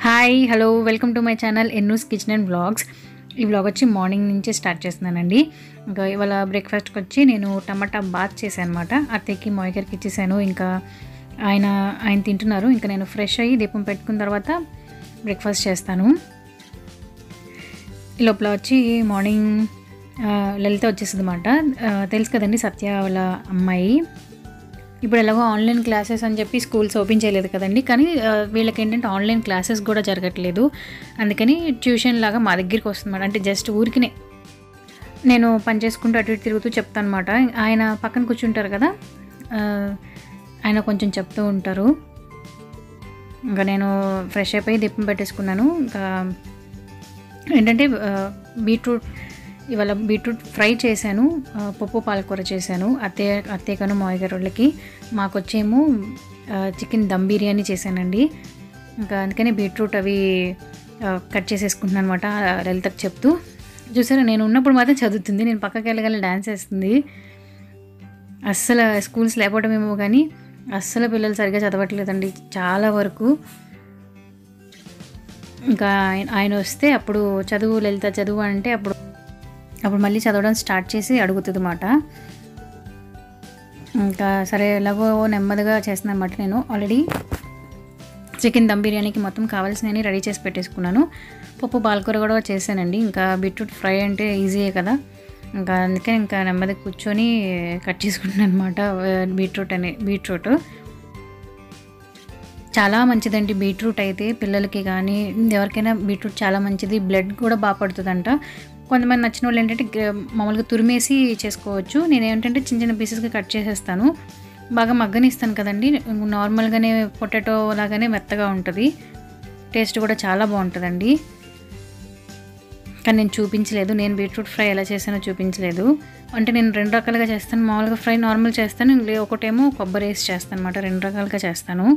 hi hello welcome to my channel ఎన్నూస్ kitchen and blogs ఈ blog వచ్చి morning నుంచే స్టార్ట్ చేస్తున్నానండి ఇంకా ఇవాళ బ్రేక్ఫాస్ట్కి వచ్చి నేను టమాటా బాత్ చేశాను అనమాట అత్తయ్యకి మాయకర్కి ఇచ్చేసాను ఇంకా ఆయన ఆయన తింటున్నారు ఇంకా నేను ఫ్రెష్ అయ్యి దీపం పెట్టుకున్న తర్వాత బ్రేక్ఫాస్ట్ చేస్తాను ఈ లోపల వచ్చి మార్నింగ్ ఆ, లలిత వచ్చేసింది అనమాట తెలుసు కదండి సత్య వాళ్ళ అమ్మాయి ఇప్పుడు ఎలాగో ఆన్లైన్ క్లాసెస్ అని చెప్పి స్కూల్స్ ఓపెన్ చేయలేదు కదండి కానీ ఆ, వీళ్ళకి ఏంటంటే ఆన్లైన్ క్లాసెస్ కూడా జరగట్లేదు అందుకని ట్యూషన్ లాగా మా దగ్గరికి వస్తుంది అంటే జస్ట్ ఊరికినే నేను పని చేసుకుంటూ అటు ఇటు తిరుగుతూ చెప్తాను అనమాట ఆయన పక్కన కూర్చుంటారు కదా ఆ, ఆయన కొంచెం చెప్తూ ఉంటారు ఇంకా నేను ఫ్రెష్ అయిపోయి దీపం పెట్టేసుకున్నాను ఇంకా ఏంటంటే ఆ, బీట్రూట్ ఇవాళ బీట్రూట్ ఫ్రై చేశాను ఆ, పప్పు పాలకూర చేశాను అత్తయ్య అత్తయ్యకను మావయ్య గారు వాళ్ళకి మాకు వచ్చేమో ఆ, చికెన్ దమ్ బిర్యానీ చేశానండి ఇంకా అందుకని బీట్రూట్ అవి ఆ, కట్ చేసేసుకుంటున్నాను అనమాట లలితకు చెప్తూ చూసారా నేను ఉన్నప్పుడు మాత్రం చదువుతుంది నేను పక్కకి వెళ్ళగల డ్యాన్స్ వేస్తుంది అస్సలు స్కూల్స్ లేకపోవడమేమో కానీ అస్సలు పిల్లలు సరిగ్గా చదవట్లేదండి చాలా వరకు ఇంకా ఆయన ఆయన వస్తే అప్పుడు చదువు లలిత చదువు అంటే అప్పుడు అప్పుడు మళ్ళీ చదవడం స్టార్ట్ చేసి అడుగుతుంది అన్నమాట ఇంకా సరే ఎలాగో నెమ్మదిగా చేస్తున్నాను అనమాట నేను ఆల్రెడీ చికెన్ దమ్ బిర్యానీకి మొత్తం కావాల్సినవి రెడీ చేసి పెట్టేసుకున్నాను పప్పు పాలకూర కూడా చేశానండి ఇంకా బీట్రూట్ ఫ్రై అంటే ఈజీయే కదా ఇంకా అందుకే ఇంకా నెమ్మది కూర్చొని కట్ చేసుకుంటున్నాను అనమాట బీట్రూట్ అనే బీట్రూట్ చాలా మంచిదండి బీట్రూట్ అయితే పిల్లలకి కానీ ఎవరికైనా బీట్రూట్ చాలా మంచిది బ్లడ్ కూడా బాగా పడుతుందంట కొంతమంది నచ్చిన వాళ్ళు ఏంటంటే గ- మామూలుగా తురిమేసి చేసుకోవచ్చు నేను ఏంటంటే చిన్న చిన్న పీసెస్గా కట్ చేసేస్తాను బాగా మగ్గనిస్తాను కదండి నార్మల్గానే పొటాటో లాగానే మెత్తగా ఉంటుంది టేస్ట్ కూడా చాలా బాగుంటుందండి కానీ నేను చూపించలేదు నేను బీట్రూట్ ఫ్రై ఎలా చేశానో చూపించలేదు అంటే నేను రెండు రకాలుగా చేస్తాను మామూలుగా ఫ్రై నార్మల్ చేస్తాను లే- ఒకటేమో కొబ్బరి వేసి చేస్తాను అనమాట రెండు రకాలుగా చేస్తాను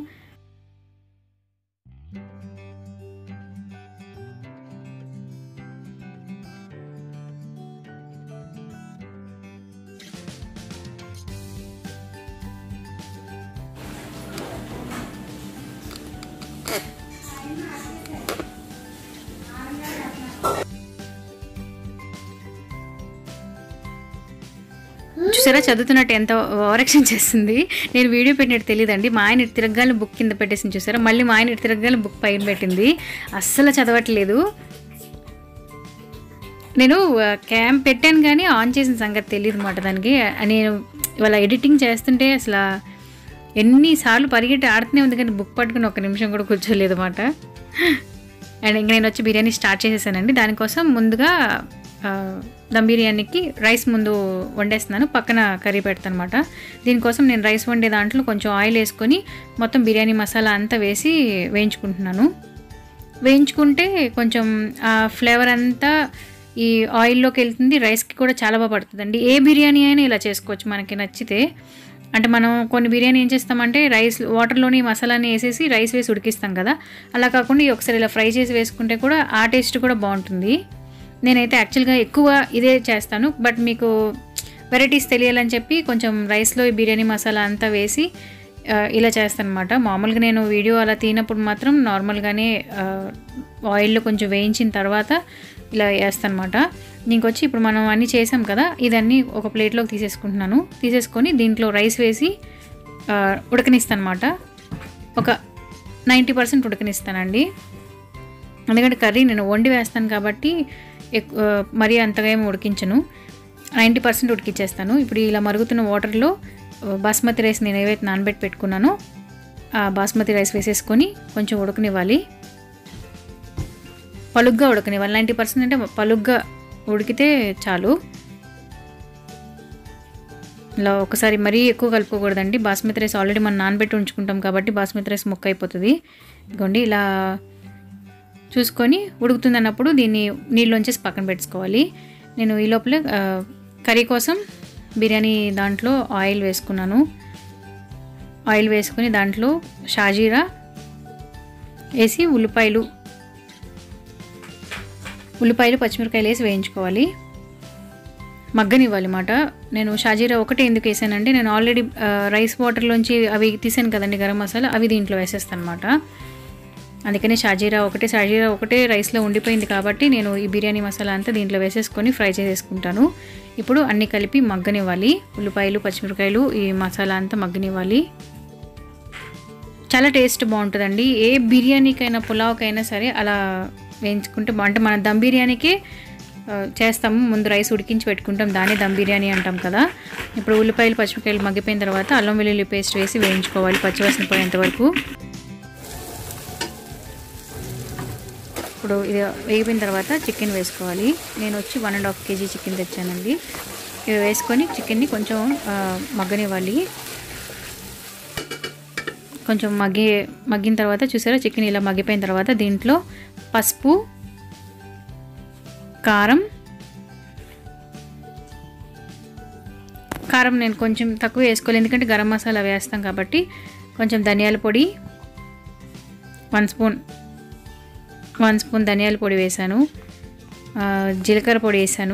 చూసారా చదువుతున్నట్టు ఎంత ఓవరాక్షన్ చేస్తుంది నేను వీడియో పెట్టినట్టు తెలియదండి మా ఆయన ఇటు తిరగగానే బుక్ కింద పెట్టేసింది చూసారా మళ్ళీ మా ఆయన ఇటు తిరగగానే బుక్ పైన పెట్టింది అస్సలు చదవట్లేదు నేను క్యామ్ పెట్టాను కానీ ఆన్ చేసిన సంగతి తెలియదు అనమాట దానికి నేను ఇవాళ ఎడిటింగ్ చేస్తుంటే అసలు ఎన్నిసార్లు పరిగెట్టి ఆడుతూనే ఉంది కానీ బుక్ పట్టుకుని ఒక నిమిషం కూడా కూర్చోలేదు అనమాట అండ్ ఇంక నేను వచ్చి బిర్యానీ స్టార్ట్ చేసేసానండి దానికోసం ముందుగా ఆ, దమ్ బిర్యానీకి రైస్ ముందు వండేస్తున్నాను పక్కన కర్రీ పెడతాను అనమాట దీనికోసం నేను రైస్ వండే దాంట్లో కొంచెం ఆయిల్ వేసుకొని మొత్తం బిర్యానీ మసాలా అంతా వేసి వేయించుకుంటున్నాను వేయించుకుంటే కొంచెం ఆ ఫ్లేవర్ అంతా ఈ ఆయిల్లోకి వెళ్తుంది రైస్కి కూడా చాలా బాగా పడుతుందండి ఏ బిర్యానీ అయినా ఇలా చేసుకోవచ్చు మనకి నచ్చితే అంటే మనం కొన్ని బిర్యానీ ఏం చేస్తామంటే రైస్ వాటర్లోని మసాలాని వేసేసి రైస్ వేసి ఉడికిస్తాం కదా అలా కాకుండా ఈ ఒకసారి ఇలా ఫ్రై చేసి వేసుకుంటే కూడా ఆ టేస్ట్ కూడా బాగుంటుంది నేనైతే యాక్చువల్గా ఎక్కువ ఇదే చేస్తాను బట్ మీకు వెరైటీస్ తెలియాలని చెప్పి కొంచెం రైస్లో ఈ బిర్యానీ మసాలా అంతా వేసి ఆ, ఇలా చేస్తాను అనమాట మామూలుగా నేను వీడియో అలా తీనప్పుడు మాత్రం నార్మల్గానే ఆ, ఆయిల్లో కొంచెం వేయించిన తర్వాత ఇలా వేస్తాను అనమాట దీనికి వచ్చి ఇప్పుడు మనం అన్నీ చేసాం కదా ఇదన్నీ ఒక ప్లేట్లోకి తీసేసుకుంటున్నాను తీసేసుకొని దీంట్లో రైస్ వేసి ఆ, ఉడకనిస్తాను అనమాట ఒక నైంటీ పర్సెంట్ ఉడకనిస్తానండి ఎందుకంటే కర్రీ నేను వండి వేస్తాను కాబట్టి ఎక్కువ మరీ అంతగా ఏమి ఉడికించను నైంటీ పర్సెంట్ ఉడికిచ్చేస్తాను ఇప్పుడు ఇలా మరుగుతున్న వాటర్లో ఆ, బాస్మతి రైస్ నేను ఏవైతే నానబెట్టి పెట్టుకున్నానో ఆ బాస్మతి రైస్ వేసేసుకొని కొంచెం ఉడకనివ్వాలి పలుగ్గా ఉడకనివ్వాలి నైంటీ పర్సెంట్ అంటే పలుగ్గా ఉడికితే చాలు ఇలా ఒకసారి మరీ ఎక్కువ కలుపుకోకూడదండి బాస్మతి రైస్ ఆల్రెడీ మనం నానబెట్టి ఉంచుకుంటాం కాబట్టి బాస్మతి రైస్ ముక్క అయిపోతుంది ఇదిగోండి ఇలా చూసుకొని ఉడుకుతుంది అన్నప్పుడు దీన్ని నీళ్ళు వచ్చేసి పక్కన పెట్టుకోవాలి నేను ఈ లోపల ఆ, కర్రీ కోసం బిర్యానీ దాంట్లో ఆయిల్ వేసుకున్నాను ఆయిల్ వేసుకొని దాంట్లో షాజీరా వేసి ఉల్లిపాయలు ఉల్లిపాయలు పచ్చిమిరకాయలు వేసి వేయించుకోవాలి మగ్గనివ్వాలి మాట నేను షాజీరా ఒకటే ఎందుకు వేసానంటే నేను ఆల్రెడీ రైస్ వాటర్లోంచి అవి తీసాను కదండి గరం మసాలా అవి దీంట్లో వేసేస్తాను అనమాట అందుకని షాజీరా ఒకటే షాజీరా ఒకటే రైస్లో ఉండిపోయింది కాబట్టి నేను ఈ బిర్యానీ మసాలా అంతా దీంట్లో వేసేసుకొని ఫ్రై చేసేసుకుంటాను ఇప్పుడు అన్నీ కలిపి మగ్గనివ్వాలి ఉల్లిపాయలు పచ్చిమిరపకాయలు ఈ మసాలా అంతా మగ్గనివ్వాలి చాలా టేస్ట్ బాగుంటుందండి ఏ బిర్యానీకైనా పులావ్కైనా సరే అలా వేయించుకుంటే బా- అంటే మన దమ్ బిర్యానీకి ఆ, చేస్తాము ముందు రైస్ ఉడికించి పెట్టుకుంటాం దాన్ని దమ్ బిర్యానీ అంటాం కదా ఇప్పుడు ఉల్లిపాయలు పచ్చిమిరపకాయలు మగ్గిపోయిన తర్వాత అల్లం వెల్లుల్లి పేస్ట్ వేసి వేయించుకోవాలి పచ్చివాసన పోయేంత వరకు ఇప్పుడు ఇది వేగిపోయిన తర్వాత చికెన్ వేసుకోవాలి నేను వచ్చి one and half KG chicken తెచ్చానండి ఇది వేసుకొని చికెన్ని కొంచెం ఆ, మగ్గనివ్వాలి కొంచెం మగ్గి మగ్గిన తర్వాత చూసారా చికెన్ ఇలా మగ్గిపోయిన తర్వాత దీంట్లో పసుపు కారం కారం నేను కొంచెం తక్కువ వేసుకోవాలి ఎందుకంటే గరం మసాలా వేస్తాం కాబట్టి కొంచెం ధనియాల పొడి వన్ స్పూన్ వన్ స్పూన్ ధనియాల పొడి వేసాను ఆ, జీలకర్ర పొడి వేసాను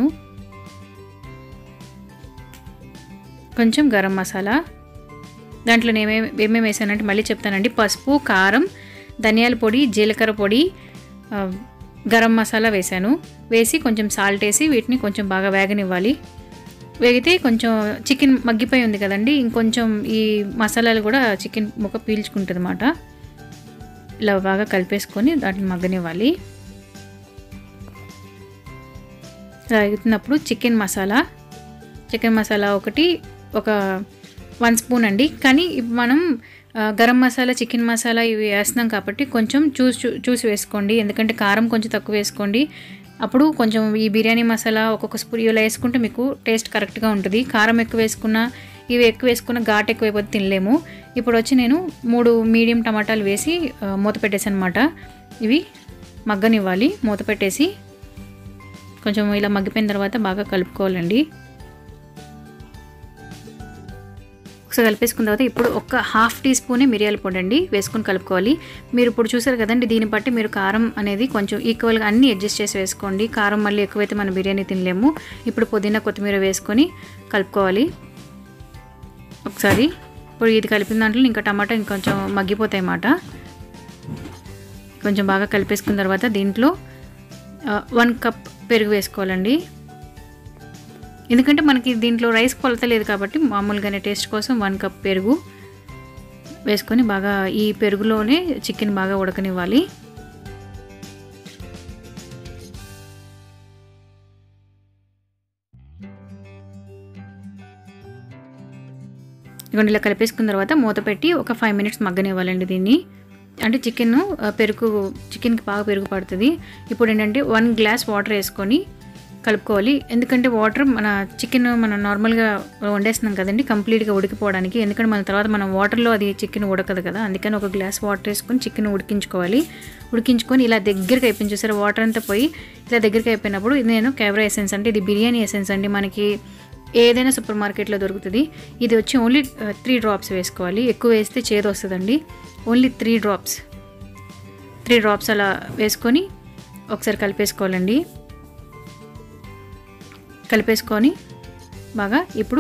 కొంచెం గరం మసాలా దాంట్లో నేను ఏమేమి ఏమేమి వేసానంటే మళ్ళీ చెప్తానండి పసుపు కారం ధనియాల పొడి జీలకర్ర పొడి ఆ, గరం మసాలా వేసాను వేసి కొంచెం సాల్ట్ వేసి వీటిని కొంచెం బాగా వేగనివ్వాలి వేగితే కొంచెం చికెన్ మగ్గిపోయి ఉంది కదండి ఇంకొంచెం ఈ మసాలాలు కూడా చికెన్ ముక్క పీల్చుకుంటుంది అన్నమాట ఇలా బాగా కలిపేసుకొని దాంట్లో మగ్గనివ్వాలి ఇలా వేగుతున్నప్పుడు చికెన్ మసాలా చికెన్ మసాలా ఒకటి ఒక వన్ స్పూన్ అండి కానీ ఇప్పుడు మనం ఆ, గరం మసాలా చికెన్ మసాలా ఇవి వేస్తున్నాం కాబట్టి కొంచెం చూసి చూ- చూసి వేసుకోండి ఎందుకంటే కారం కొంచెం తక్కువ వేసుకోండి అప్పుడు కొంచెం ఈ బిర్యానీ మసాలా ఒక్కొక్క స్పూన్ ఇలా వేసుకుంటే మీకు టేస్ట్ కరెక్ట్గా ఉంటుంది కారం ఎక్కువ వేసుకున్నా ఇవి ఎక్కువ వేసుకున్న ఘాట్ ఎక్కువైపోతే తినలేము ఇప్పుడు వచ్చి నేను మూడు మీడియం టమాటాలు వేసి ఆ, మూత పెట్టేసి అనమాట ఇవి మగ్గనివ్వాలి మూత పెట్టేసి కొంచెం ఇలా మగ్గిపోయిన తర్వాత బాగా కలుపుకోవాలండి ఒకసారి కలిపేసుకున్న తర్వాత ఇప్పుడు ఒక హాఫ్ టీ స్పూనే మిరియాల పొడి అండి వేసుకొని కలుపుకోవాలి మీరు ఇప్పుడు చూసారు కదండి దీన్ని బట్టి మీరు కారం అనేది కొంచెం ఈక్వల్గా అన్నీ అడ్జస్ట్ చేసి వేసుకోండి కారం మళ్ళీ ఎక్కువైతే మనం బిర్యానీ తినలేము ఇప్పుడు పుదీనా కొత్తిమీర వేసుకొని కలుపుకోవాలి ఒకసారి ఇప్పుడు ఇది కలిపిన దాంట్లో ఇంకా టమాటా ఇంకొంచెం మగ్గిపోతాయి అన్నమాట కొంచెం బాగా కలిపేసుకున్న తర్వాత దీంట్లో వన్ కప్ పెరుగు వేసుకోవాలండి ఎందుకంటే మనకి దీంట్లో రైస్ కొలత లేదు కాబట్టి మామూలుగానే టేస్ట్ కోసం వన్ కప్ పెరుగు వేసుకొని బాగా ఈ పెరుగులోనే చికెన్ బాగా ఉడకనివ్వాలి ఇదిగోండి ఇలా కలిపేసుకున్న తర్వాత మూత పెట్టి ఒక ఫైవ్ మినిట్స్ మగ్గనివ్వాలండి దీన్ని అంటే చికెన్ పెరుగు చికెన్కి బాగా పెరుగు పడుతుంది ఇప్పుడు ఏంటంటే వన్ గ్లాస్ వాటర్ వేసుకొని కలుపుకోవాలి ఎందుకంటే వాటర్ మన చికెన్ మనం నార్మల్గా వండేస్తున్నాం కదండి కంప్లీట్గా ఉడికిపోవడానికి ఎందుకంటే మన తర్వాత మనం వాటర్లో అది చికెన్ ఉడకదు కదా అందుకని ఒక గ్లాస్ వాటర్ వేసుకొని చికెన్ ఉడికించుకోవాలి ఉడికించుకొని ఇలా దగ్గరికి అయిపోయింది చూసారు వాటర్ అంతా పోయి ఇలా దగ్గరికి అయిపోయినప్పుడు ఇది నేను కెవరా ఎసెన్స్ అంటే ఇది బిర్యానీ ఎసెన్స్ అండి మనకి ఏదైనా సూపర్ మార్కెట్లో దొరుకుతుంది ఇది వచ్చి ఓన్లీ త్రీ డ్రాప్స్ వేసుకోవాలి ఎక్కువ వేస్తే చేదు వస్తుందండి only three drops three drops అలా వేసుకొని ఒకసారి కలిపేసుకోవాలండి కలిపేసుకొని బాగా ఇప్పుడు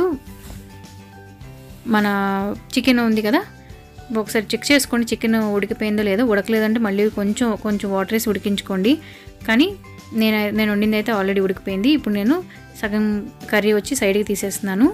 మన చికెన్ ఉంది కదా ఒకసారి చెక్ చేసుకోండి చికెన్ ఉడికిపోయిందో లేదో ఉడకలేదంటే మళ్ళీ కొంచెం కొంచెం వాటర్ వేసి ఉడికించుకోండి కానీ నేను నేను వండింది అయితే ఆల్రెడీ ఉడికిపోయింది ఇప్పుడు నేను సగం కర్రీ వచ్చి సైడ్కి తీసేస్తున్నాను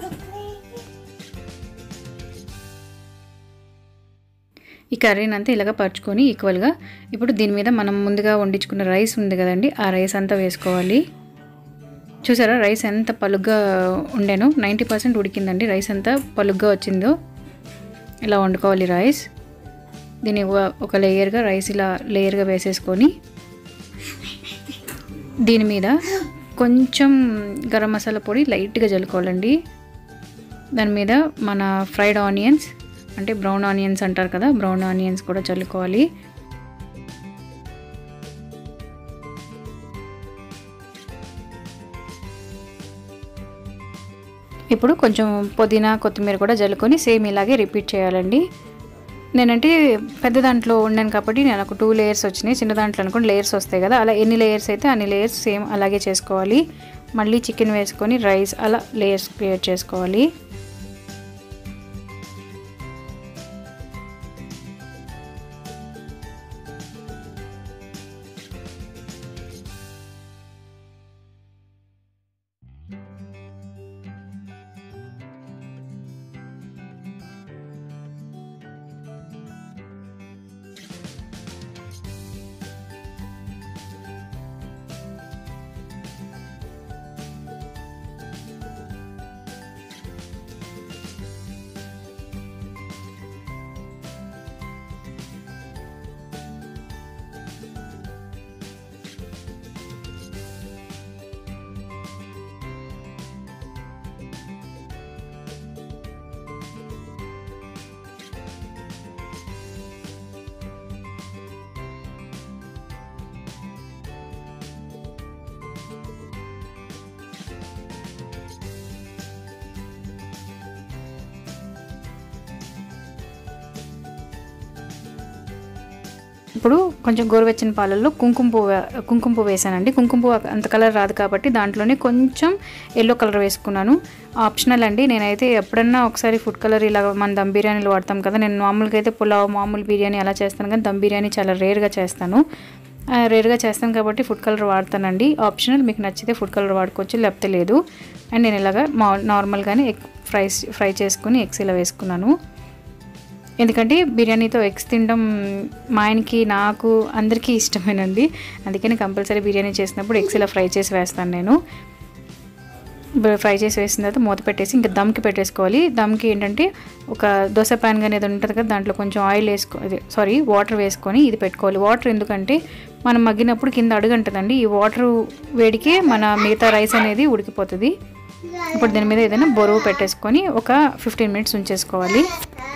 ఈ కర్రీని అంతా ఇలాగ పరుచుకొని ఈక్వల్గా ఇప్పుడు దీని మీద మనం ముందుగా వండించుకున్న రైస్ ఉంది కదండి ఆ రైస్ అంతా వేసుకోవాలి చూసారా రైస్ ఎంత పలుగ్గా ఉండేనో నైంటీ పర్సెంట్ ఉడికిందండి రైస్ అంతా పలుగ్గా వచ్చిందో ఇలా వండుకోవాలి రైస్ దీన్ని ఒక- ఒక లేయర్గా రైస్ ఇలా లేయర్గా వేసేసుకొని దీని మీద కొంచెం గరం మసాలా పొడి లైట్గా జల్లుకోవాలండి దాని మీద మన ఫ్రైడ్ ఆనియన్స్ అంటే బ్రౌన్ ఆనియన్స్ అంటారు కదా బ్రౌన్ ఆనియన్స్ కూడా చల్లుకోవాలి ఇప్పుడు కొంచెం పుదీనా కొత్తిమీర కూడా జల్లుకొని సేమ్ ఇలాగే రిపీట్ చేయాలండి నేనంటే పెద్ద దాంట్లో ఉన్నాను కాబట్టి నేను ఒక టూ లేయర్స్ వచ్చినాయి చిన్న దాంట్లో అనుకోండి లేయర్స్ వస్తాయి కదా అలా ఎన్ని లేయర్స్ అయితే అన్ని లేయర్స్ సేమ్ అలాగే చేసుకోవాలి మళ్ళీ చికెన్ వేసుకొని రైస్ అలా లేయర్స్ క్రియేట్ చేసుకోవాలి ఇప్పుడు కొంచెం గోరువెచ్చని పాలల్లో కుంకుమ పువ్వు వే- కుంకుమ పువ్వు వేసానండి కుంకుమ పువ్వు అంత కలర్ రాదు కాబట్టి దాంట్లోనే కొంచెం ఎల్లో కలర్ వేసుకున్నాను ఆప్షనల్ అండి నేనైతే ఎప్పుడన్నా ఒకసారి ఫుడ్ కలర్ ఇలా మన దమ్ బిర్యానీలు వాడతాం కదా నేను మామూలుగా అయితే పులావ్ మామూలు బిర్యానీ అలా చేస్తాను కానీ దమ్ బిర్యానీ చాలా రేర్గా చేస్తాను ఆ, రేర్గా చేస్తాను కాబట్టి ఫుడ్ కలర్ వాడతానండి ఆప్షనల్ మీకు నచ్చితే ఫుడ్ కలర్ వాడుకోవచ్చు లేకపోతే లేదు అండ్ నేను ఇలాగా మా నార్మల్గానే ఎగ్ ఫ్రై ఫ్రై చేసుకుని ఎగ్స్ ఇలా వేసుకున్నాను ఎందుకంటే బిర్యానీతో ఎగ్స్ తినడం మా ఆయనకి నాకు అందరికీ ఇష్టమేనండి అందుకని కంపల్సరీ బిర్యానీ చేసినప్పుడు ఎగ్స్ ఇలా ఫ్రై చేసి వేస్తాను నేను ఇప్పుడు ఫ్రై చేసి వేసిన తర్వాత మూత పెట్టేసి ఇంకా దమ్కి పెట్టేసుకోవాలి దమ్కి ఏంటంటే ఒక దోశ ప్యాన్ కానీ ఏదో ఉంటుంది కదా దాంట్లో కొంచెం ఆయిల్ వేసుకో అదే సారీ వాటర్ వేసుకొని ఇది పెట్టుకోవాలి వాటర్ ఎందుకంటే మనం మగ్గినప్పుడు కింద అడుగంటుందండి ఈ వాటర్ వేడికే మన మిగతా రైస్ అనేది ఉడికిపోతుంది ఇప్పుడు దీని మీద ఏదైనా బొరువు పెట్టేసుకొని ఒక ఫిఫ్టీన్ మినిట్స్ ఉంచేసుకోవాలి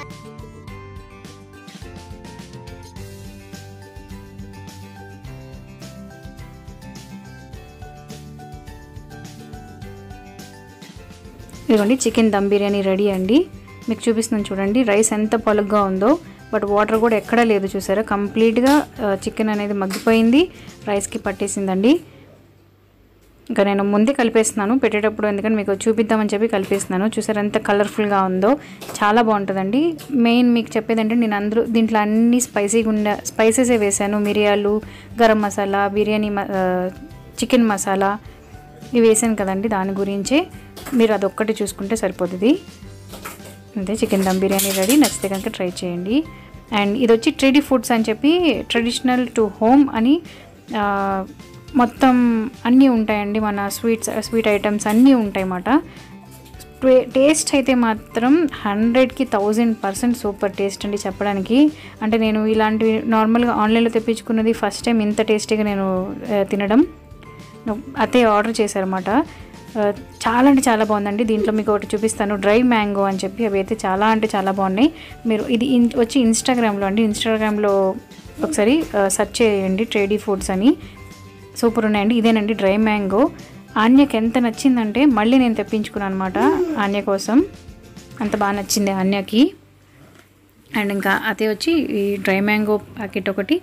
ఇదిగోండి చికెన్ దమ్ బిర్యానీ రెడీ అండి మీకు చూపిస్తున్నాను చూడండి రైస్ ఎంత పలుగ్గా ఉందో బట్ వాటర్ కూడా ఎక్కడా లేదు చూసారా కంప్లీట్గా చికెన్ అనేది మగ్గిపోయింది రైస్కి పట్టేసిందండి ఇంకా నేను ముందే కలిపేస్తున్నాను పెట్టేటప్పుడు ఎందుకంటే మీకు చూపిద్దామని చెప్పి కలిపేస్తున్నాను చూసారు ఎంత కలర్ఫుల్గా ఉందో చాలా బాగుంటుందండి మెయిన్ మీకు చెప్పేది అంటే నేను అందరూ దీంట్లో అన్ని స్పైసీగా ఉండే స్పైసెసే వేసాను మిరియాలు గరం మసాలా బిర్యానీ మ- ఆ, చికెన్ మసాలా ఇవి వేసాను కదండి దాని గురించే మీరు అదొక్కటి చూసుకుంటే సరిపోతుంది అంతే చికెన్ దమ్ బిర్యానీ రెడీ నచ్చితే కనుక ట్రై చేయండి అండ్ ఇది వచ్చి ట్రెడీ ఫుడ్స్ అని చెప్పి ట్రెడిషనల్ టు హోమ్ అని ఆ, మొత్తం అన్నీ ఉంటాయండి మన స్వీట్స్ స్వీట్ ఐటమ్స్ అన్నీ ఉంటాయి అన్నమాట టేస్ట్ అయితే మాత్రం హండ్రెడ్కి థౌజండ్ పర్సెంట్ సూపర్ టేస్ట్ అండి చెప్పడానికి అంటే నేను ఇలాంటివి నార్మల్గా ఆన్లైన్లో తెప్పించుకున్నది ఫస్ట్ టైం ఇంత టేస్టీగా నేను ఆ, తినడం అతే ఆర్డర్ చేశారన్నమాట ఆ, చాలా అంటే చాలా బాగుందండి దీంట్లో మీకు ఒకటి చూపిస్తాను డ్రై మ్యాంగో అని చెప్పి అవి అయితే చాలా అంటే చాలా బాగున్నాయి మీరు ఇది ఇన్- వచ్చి ఇన్స్టాగ్రామ్లో అండి ఇన్స్టాగ్రామ్లో ఒకసారి సెర్చ్ చేయండి ట్రేడీ ఫుడ్స్ అని సూపర్ ఉన్నాయండి ఇదేనండి డ్రై మ్యాంగో ఆన్యకి ఎంత నచ్చిందంటే మళ్ళీ నేను తెప్పించుకున్నాను అనమాట ఆన్య కోసం అంత బాగా నచ్చింది ఆన్యకి అండ్ ఇంకా అదే వచ్చి ఈ డ్రై మ్యాంగో ప్యాకెట్ ఒకటి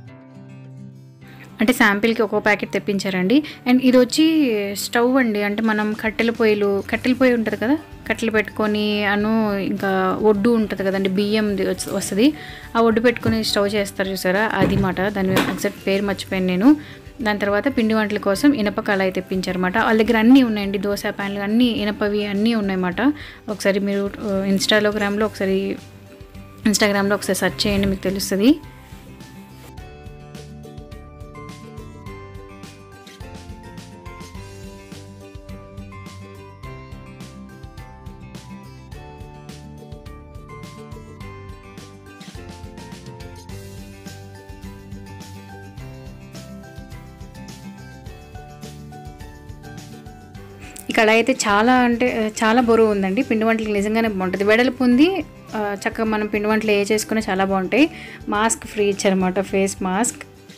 అంటే శాంపిల్కి ఒక్కో ప్యాకెట్ తెప్పించారండి అండ్ ఇది వచ్చి స్టవ్ అండి అంటే మనం కట్టెల పొయ్యిలు కట్టెల పొయ్యి ఉంటుంది కదా కట్టెలు పెట్టుకొని అను ఇంకా ఒడ్డు ఉంటుంది కదండి బియ్యం వస్తుంది ఆ ఒడ్డు పెట్టుకొని స్టవ్ చేస్తారు చూసారా అది మాట దాని ఎగ్జాక్ట్ పేరు మర్చిపోయాను నేను దాని తర్వాత పిండి వంటల కోసం ఇనప కళాయి తెప్పించారన్నమాట వాళ్ళ దగ్గర అన్నీ ఉన్నాయండి దోశ ప్యాన్లు అన్నీ ఇనపవి అన్నీ ఉన్నాయన్నమాట ఒకసారి మీరు ఇన్స్టాగ్రామ్లో ఒకసారి ఇన్స్టాగ్రామ్లో ఒకసారి సెర్చ్ చేయండి మీకు తెలుస్తుంది ఈ కళాయి అయితే చాలా అంటే ఆ, చాలా బరువు ఉందండి పిండి వంటలకి నిజంగానే బాగుంటుంది వెడల్పు ఉంది ఆ, చక్కగా మనం పిండి వంటలు ఏ చేసుకున్నా చాలా బాగుంటాయి మాస్క్ ఫ్రీ ఇచ్చారన్నమాట ఫేస్ మాస్క్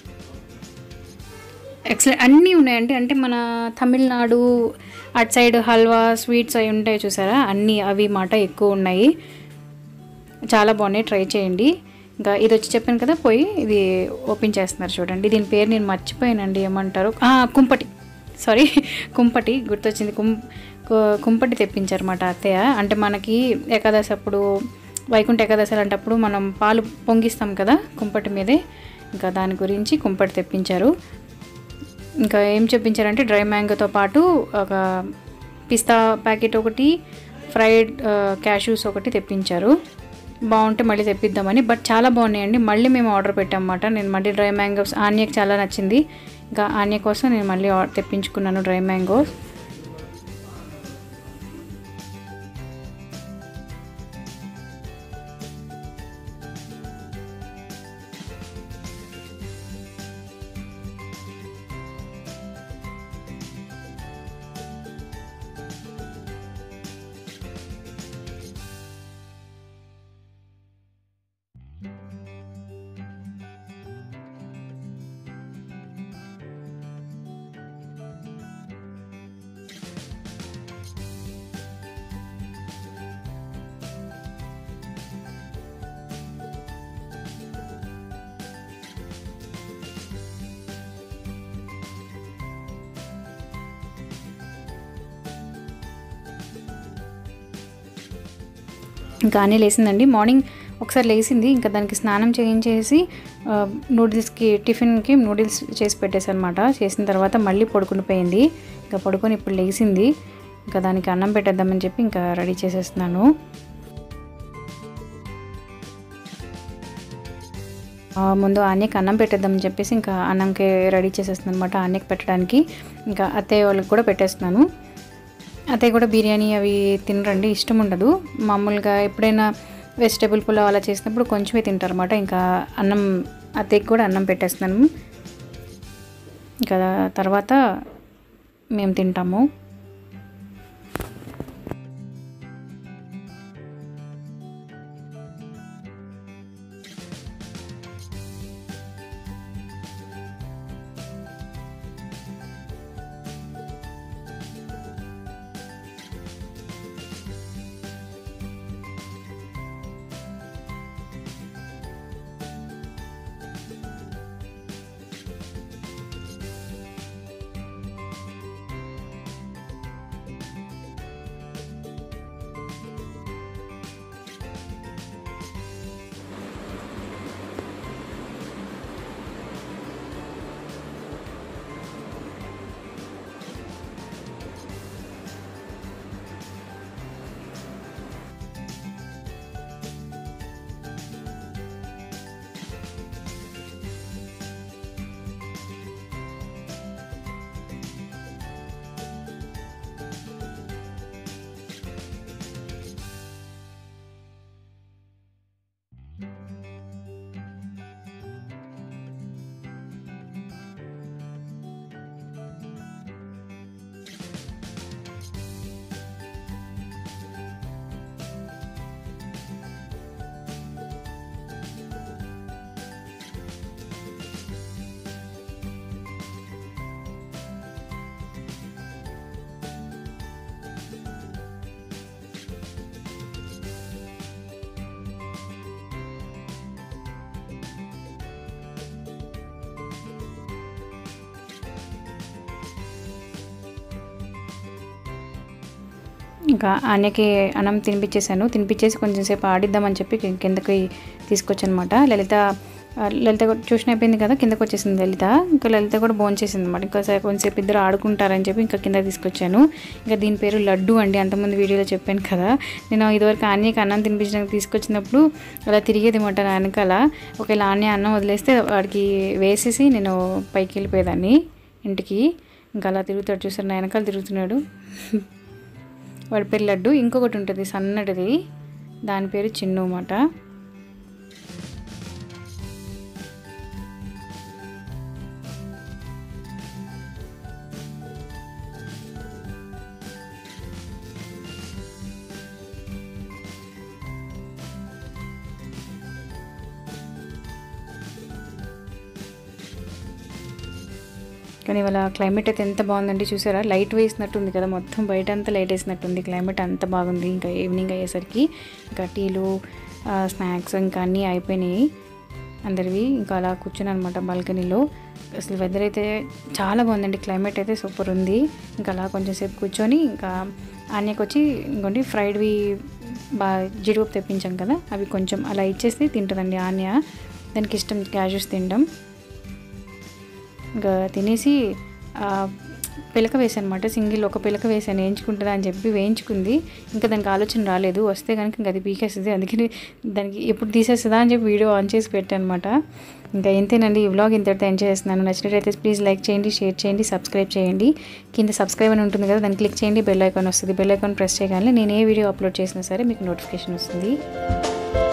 ఎక్సలెంట్ అన్నీ ఉన్నాయండి అంటే మన తమిళనాడు అటు సైడ్ హల్వా స్వీట్స్ అవి ఉంటాయి చూసారా అన్నీ అవి మాట ఎక్కువ ఉన్నాయి చాలా బాగున్నాయి ట్రై చేయండి ఇంకా ఇది వచ్చి చెప్పాను కదా పోయి ఇది ఓపెన్ చేస్తున్నారు చూడండి దీని పేరు నేను మర్చిపోయానండి ఏమంటారు ఆ, కుంపటి సారీ కుంపటి గుర్తొచ్చింది కుం కు- కుంపటి తెప్పించారన్నమాట అత్తయ్య అంటే మనకి ఏకాదశి అప్పుడు వైకుంఠ ఏకాదశి అలాంటప్పుడు మనం పాలు పొంగిస్తాం కదా కుంపటి మీదే ఇంకా దాని గురించి కుంపటి తెప్పించారు ఇంకా ఏం చెప్పించారంటే డ్రై మ్యాంగోతో పాటు ఒక పిస్తా ప్యాకెట్ ఒకటి ఫ్రైడ్ క్యాష్యూస్ ఒకటి తెప్పించారు బాగుంటే మళ్ళీ తెప్పిద్దామని బట్ చాలా బాగున్నాయండి మళ్ళీ మేము ఆర్డర్ పెట్టామన్నమాట నేను మళ్ళీ డ్రై మ్యాంగోస్ ఆన్యకి చాలా నచ్చింది ఇంకా ఆన్య కోసం నేను మళ్ళీ ఆర్డర్ తెప్పించుకున్నాను డ్రై మ్యాంగోస్ ఇంకా అన్నీ లేసిందండి మార్నింగ్ ఒకసారి లేసింది ఇంకా దానికి స్నానం చేయించేసి ఆ, నూడిల్స్కి టిఫిన్కి నూడిల్స్ చేసి పెట్టేసి అనమాట చేసిన తర్వాత మళ్ళీ పడుకుని పోయింది ఇంకా పడుకొని ఇప్పుడు లేచింది ఇంకా దానికి అన్నం పెట్టేద్దామని చెప్పి ఇంకా రెడీ చేసేస్తున్నాను ఆ, ముందు ఆన్యకి అన్నం పెట్టేద్దామని చెప్పేసి ఇంకా అన్నంకి రెడీ చేసేస్తున్నాను అనమాట ఆన్యకి పెట్టడానికి ఇంకా అత్తయ్య వాళ్ళకి కూడా పెట్టేస్తున్నాను అత్తయ్య కూడా బిర్యానీ అవి తినరండి ఇష్టం ఉండదు మామూలుగా ఎప్పుడైనా వెజిటేబుల్ పులావ్ అలా చేసినప్పుడు కొంచెమే తింటారు అనమాట ఇంకా అన్నం అత్తయ్యకి కూడా అన్నం పెట్టేస్తున్నాను ఇంకా తర్వాత మేము తింటాము ఇంకా ఆన్యకి అన్నం తినిపించేశాను తినిపించేసి కొంచెం సేపు ఆడిద్దామని చెప్పి కి- కిందకి తీసుకొచ్చానమాట లలిత ఆ, లలిత కూడా ట్యూషన్ అయిపోయింది కదా కిందకి వచ్చేసింది లలిత ఇంకా లలిత కూడా భోంచేసింది చేసింది అనమాట ఇంకా సే- కొంచెంసేపు ఇద్దరు ఆడుకుంటారని చెప్పి ఇంకా కింద తీసుకొచ్చాను ఇంకా దీని పేరు లడ్డు అండి అంతకుముందు వీడియోలో చెప్పాను కదా నేను ఇదివరకు ఆన్యకి అన్నం తినిపించడానికి తీసుకొచ్చినప్పుడు అలా తిరిగేది మాట నా వెనకాల ఒకవేళ ఆన్య అన్నం వదిలేస్తే వాడికి వేసేసి నేను పైకి వెళ్ళిపోయేదాన్ని ఇంటికి ఇంకా అలా తిరుగుతాడు చూసారు నా వెనకాల తిరుగుతున్నాడు వాడి పేరు లడ్డు ఇంకొకటి ఉంటుంది సన్నటిది దాని పేరు చిన్ను అన్నమాట కానీ ఇవాళ క్లైమేట్ అయితే ఎంత బాగుందండి చూసారా లైట్ వేసినట్టుంది కదా మొత్తం బయట అంతా లైట్ వేసినట్టుంది క్లైమేట్ అంత బాగుంది ఇంకా ఈవినింగ్ అయ్యేసరికి ఇంకా టీలు స్నాక్స్ ఇంకా అన్నీ అయిపోయినాయి అందరివి ఇంకా అలా కూర్చుని అనమాట బాల్కనీలో అసలు వెదర్ అయితే చాలా బాగుందండి క్లైమేట్ అయితే సూపర్ ఉంది ఇంకా అలా కొంచెం సేపు కూర్చొని ఇంకా ఆన్యకి వచ్చి ఇంకోటి ఫ్రైడ్వి బాగా జీడిపప్పు తెప్పించాం కదా అవి కొంచెం అలా ఇచ్చేస్తే తింటుందండి ఆన్య దానికి ఇష్టం క్యాషెస్ తినడం ఇంకా తినేసి ఆ, పిలక వేసానమాట సింగిల్ ఒక పిలక వేసాను వేయించుకుంటుందా అని చెప్పి వేయించుకుంది ఇంకా దానికి ఆలోచన రాలేదు వస్తే కనుక ఇంకా అది పీకేస్తుంది అందుకని దానికి ఎప్పుడు తీసేస్తుందా అని చెప్పి వీడియో ఆన్ చేసి పెట్టాను అనమాట ఇంకా ఇంతేనండి ఈ వ్లాగ్ ఇంతటితో ఎంజాయ్ చేస్తున్నాను నచ్చినట్టయితే ప్లీజ్ లైక్ చేయండి షేర్ చేయండి సబ్స్క్రైబ్ చేయండి కింద సబ్స్క్రైబ్ అని ఉంటుంది కదా దాన్ని క్లిక్ చేయండి బెల్ ఐకాన్ వస్తుంది బెల్ ఐకాన్ ప్రెస్ చేయగానే నేను ఏ వీడియో అప్లోడ్ చేసినా సరే మీకు నోటిఫికేషన్ వస్తుంది